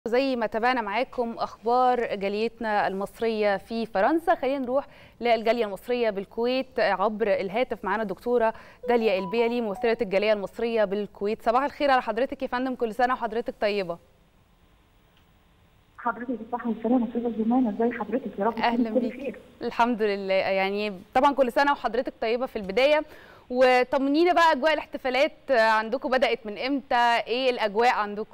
زي ما تابعنا معاكم اخبار جاليتنا المصريه في فرنسا خلينا نروح للجاليه المصريه بالكويت عبر الهاتف معانا الدكتوره داليا البيلي ممثله الجاليه المصريه بالكويت صباح الخير على حضرتك يا فندم كل سنه وحضرتك طيبه حضرتك بالصحة والسلامة أستاذة جمانة ازي حضرتك يا رب اهلا بيك الحمد لله يعني طبعا كل سنه وحضرتك طيبه في البدايه وطمنينا بقى اجواء الاحتفالات عندكم بدات من امتى ايه الاجواء عندكم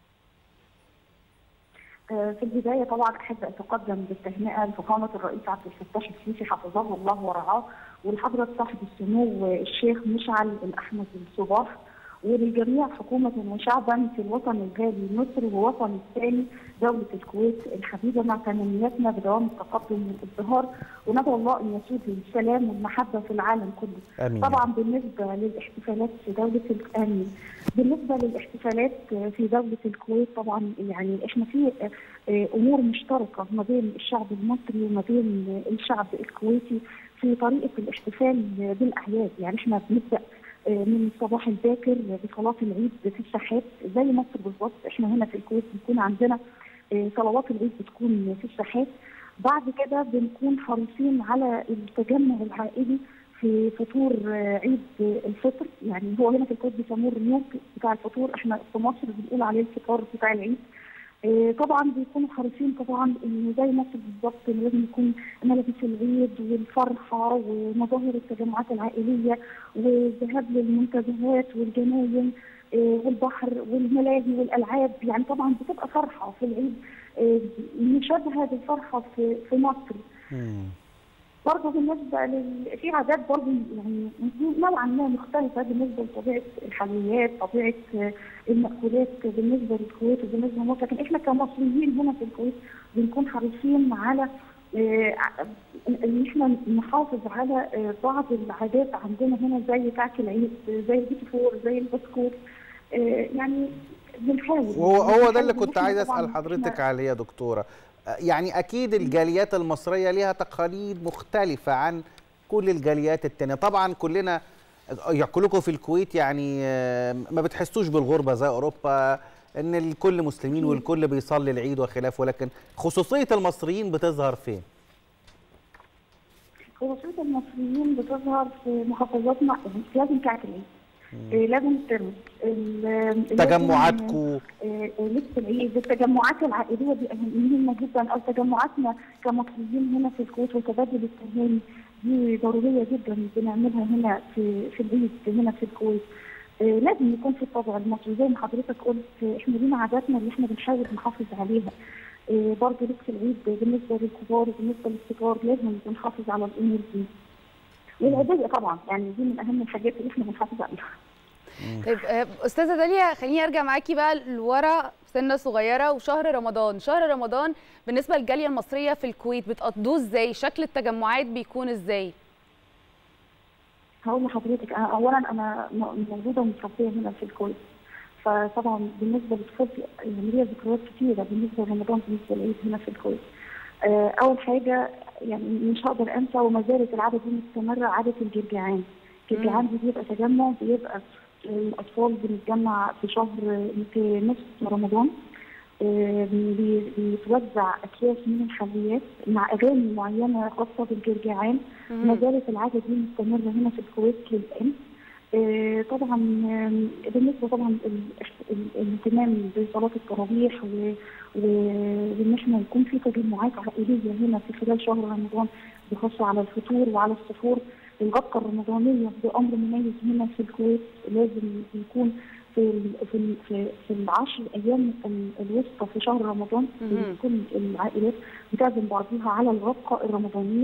في البدايه طبعا احب اتقدم بالتهنئه لفخامه الرئيس عبد الفتاح السيسي حفظه الله ورعاه ولحضره صاحب السمو الشيخ مشعل الاحمد الصباح وللجميع حكومة وشعبا في الوطن الغالي مصر ووطن الثاني دولة الكويت الحبيبة مع تمنياتنا بدوام التقدم والازدهار وندعو الله أن يسود السلام والمحبة في العالم كله. آمين. طبعا بالنسبة للاحتفالات في دولة الآمين بالنسبة للاحتفالات في دولة الكويت طبعا يعني احنا في أمور مشتركة ما بين الشعب المصري وما بين الشعب الكويتي في طريقة الاحتفال بالأعياد يعني احنا بنبدأ من الصباح الباكر بصلاه العيد في الساحات زي مصر بالظبط احنا هنا في الكويت بيكون عندنا صلوات العيد بتكون في الساحات بعد كده بنكون حريصين على التجمع العائلي في فطور عيد الفطر يعني هو هنا في الكويت بيسموه الريوق بتاع الفطور احنا في مصر بنقول عليه الفطار بتاع العيد طبعا بيكونوا حريصين طبعا انه زي مصر بالظبط لازم يكون ملابس العيد والفرحه ومظاهر التجمعات العائليه والذهاب للمنتزهات والجناين والبحر والملاهي والالعاب يعني طبعا بتبقى فرحه في العيد مشابهه بالفرحه في في مصر. برضه بالنسبه لل... في عادات برضه يعني نوعا ما مختلفه بالنسبه لطبيعه الحلويات، طبيعه المأكولات بالنسبه للكويت وبالنسبه لمصر، لكن احنا كمصريين هنا في الكويت بنكون حريصين على ان احنا نحافظ على بعض العادات عندنا هنا زي كعك العيد، زي البيتي فور، زي البسكوت يعني بنحاول وهو هو ده اللي كنت عايز اسال حضرتك عليه يا دكتوره يعني اكيد الجاليات المصريه ليها تقاليد مختلفه عن كل الجاليات التانية طبعا كلنا كلكم في الكويت يعني ما بتحسوش بالغربه زي اوروبا ان الكل مسلمين والكل بيصلي العيد وخلافه ولكن خصوصيه المصريين بتظهر فين خصوصيه المصريين بتظهر في محافظاتنا لازم كعك العيد لازم الترمس تجمعاتكم لبس العيد التجمعات العائليه دي مهمه جدا او تجمعاتنا كمصريين هنا في الكويت وتبادل التهاني دي ضروريه جدا بنعملها هنا في في العيد هنا في الكويت لازم يكون في الطبع المصري زي ما حضرتك قلت احنا لينا عاداتنا اللي احنا بنحاول نحافظ عليها برضه لبس العيد بالنسبه للكبار وبالنسبه للصغار لازم بنحافظ على الامور دي والعيديه طبعا يعني دي من اهم الحاجات اللي احنا بنحافظ عليها. طيب استاذه داليا خليني ارجع معاكي بقى لورا سنه صغيره وشهر رمضان، شهر رمضان بالنسبه للجاليه المصريه في الكويت بتقضوه ازاي؟ شكل التجمعات بيكون ازاي؟ هقول لحضرتك اولا انا موجوده ومتربيه هنا في الكويت فطبعا بالنسبه لطفولتي يعني ليا ذكريات كثيره بالنسبه لرمضان بالنسبه للعيد هنا في الكويت. اول حاجه يعني مش هقدر انسى وما زالت العاده دي مستمره عاده الجرجعان. الجرجعان دي بيبقى تجمع بيبقى الاطفال بنتجمع في شهر في نصف رمضان بيتوزع اكياس من الحلويات مع اغاني معينه خاصه بالجرجعان ما زالت العاده دي مستمره هنا في الكويت للان طبعا بالنسبه طبعا الاهتمام بصلاه التراويح وان احنا يكون في تجمعات عائليه هنا في خلال شهر رمضان بخاصه على الفطور وعلى السحور الغطقه الرمضانيه بامر مميز هنا في الكويت لازم يكون في في في, في العشر ايام الوسطى في شهر رمضان كل العائلات بتعزم بعضها على الغطقه الرمضانيه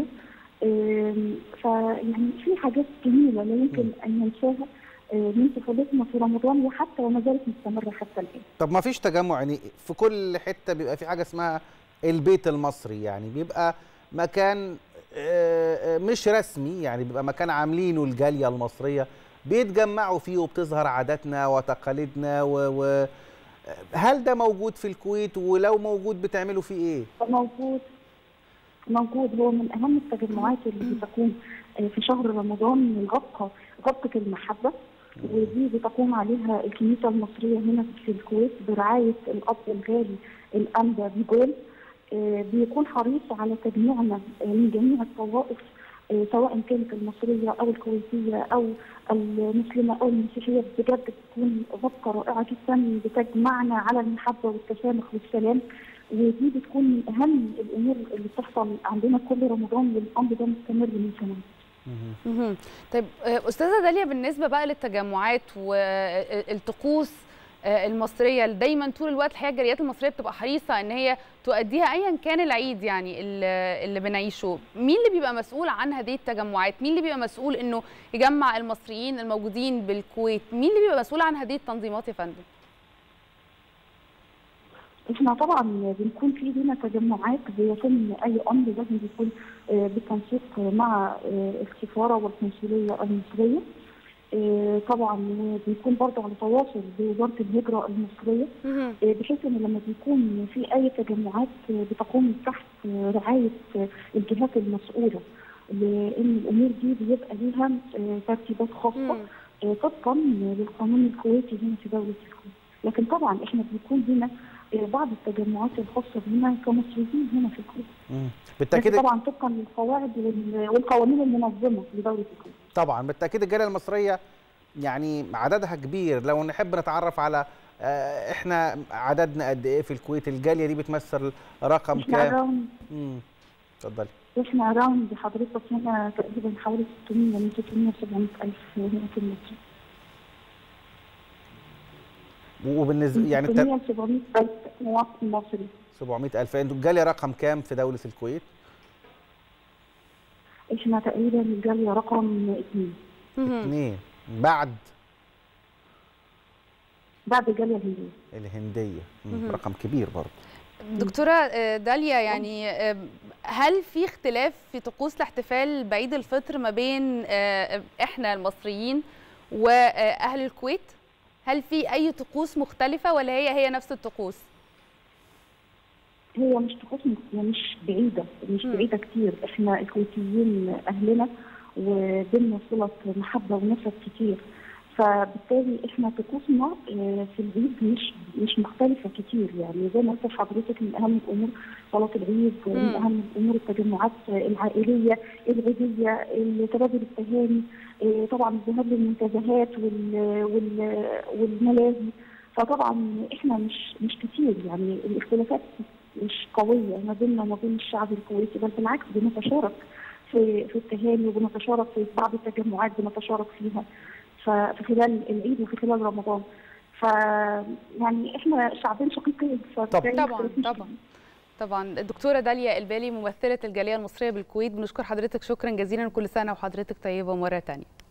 فيعني في حاجات جميله لا يمكن ان ننساها من طفولتنا في رمضان وحتى وما زالت مستمره حتى الان. طب ما فيش تجمع يعني في كل حته بيبقى في حاجه اسمها البيت المصري يعني بيبقى مكان مش رسمي يعني بيبقى مكان عاملينه الجاليه المصريه بيتجمعوا فيه وبتظهر عاداتنا وتقاليدنا و, و هل ده موجود في الكويت ولو موجود بتعملوا فيه ايه؟ موجود موجود هو من اهم التجمعات اللي بتكون في شهر رمضان الغطقه غطقه المحبه ودي بتقوم عليها الكنيسه المصريه هنا في الكويت برعايه الاب الغالي الانبا بيجول بيكون حريص على تجميعنا من جميع الطوائف سواء كانت المصريه او الكويتيه او المسلمه او المسيحيه بجد بتكون غبطه رائعه جدا بتجمعنا على المحبه والتسامح والسلام ودي بتكون من اهم الامور اللي بتحصل عندنا كل رمضان والامر ده مستمر من سنوات. طيب استاذه داليا بالنسبه بقى للتجمعات والطقوس المصريه دايما طول الوقت الحقيقه الجاليات المصريه بتبقى حريصه ان هي تؤديها ايا كان العيد يعني اللي بنعيشه مين اللي بيبقى مسؤول عن هذه التجمعات مين اللي بيبقى مسؤول انه يجمع المصريين الموجودين بالكويت مين اللي بيبقى مسؤول عن هذه التنظيمات يا فندم احنا طبعا بنكون في لنا تجمعات بيتم اي امر لازم بيكون بالتنسيق مع السفاره والقنصليه المصريه طبعا بيكون برضه على تواصل بوزاره الهجره المصريه بحيث ان لما بيكون في اي تجمعات بتقوم تحت رعايه الجهات المسؤوله لان الامور دي بيبقى ليها ترتيبات خاصه طبقا للقانون الكويتي هنا في دوله الكويت لكن طبعا احنا بيكون لنا بعض التجمعات الخاصه بنا كمصريين هنا في الكويت بالتاكيد طبعا طبقا للقواعد والقوانين المنظمه لدوله الكويت طبعا بالتاكيد الجاليه المصريه يعني عددها كبير لو نحب نتعرف على احنا عددنا قد ايه في الكويت الجاليه دي بتمثل رقم كام امم اتفضلي احنا اراوند حضرتك هنا تقريبا حوالي 600 من 600 700 الف هنا في مصر وبالنسبه يعني 600 700 الف مواطن مصري 700 الف انتوا الجاليه رقم كام في دوله الكويت؟ احنا تقريبا الجاليه رقم اثنين اثنين بعد بعد الجاليه الهنديه الهنديه رقم كبير برضه دكتوره داليا يعني هل في اختلاف في طقوس الاحتفال بعيد الفطر ما بين احنا المصريين واهل الكويت؟ هل في اي طقوس مختلفه ولا هي هي نفس الطقوس؟ هي مش طقوس مش بعيده مش بعيده كتير احنا الكويتيين اهلنا وبيننا صله محبه ونسب كتير فبالتالي احنا طقوسنا في العيد مش مش مختلفه كتير يعني زي ما قلت لحضرتك من اهم الامور صلاه العيد من اهم الامور التجمعات العائليه العيديه تبادل التهاني طبعا الذهاب للمنتزهات والملاهي فطبعا احنا مش مش كتير يعني الاختلافات مش قويه ما بيننا وما بين الشعب الكويتي بل بالعكس بنتشارك في في التهاني وبنتشارك في بعض التجمعات بنتشارك فيها ففي خلال العيد وفي خلال رمضان ف يعني احنا شعبين شقيقين طبعا طبعا طبعا الدكتوره داليا البالي ممثله الجاليه المصريه بالكويت بنشكر حضرتك شكرا جزيلا وكل سنه وحضرتك طيبه مره ثانيه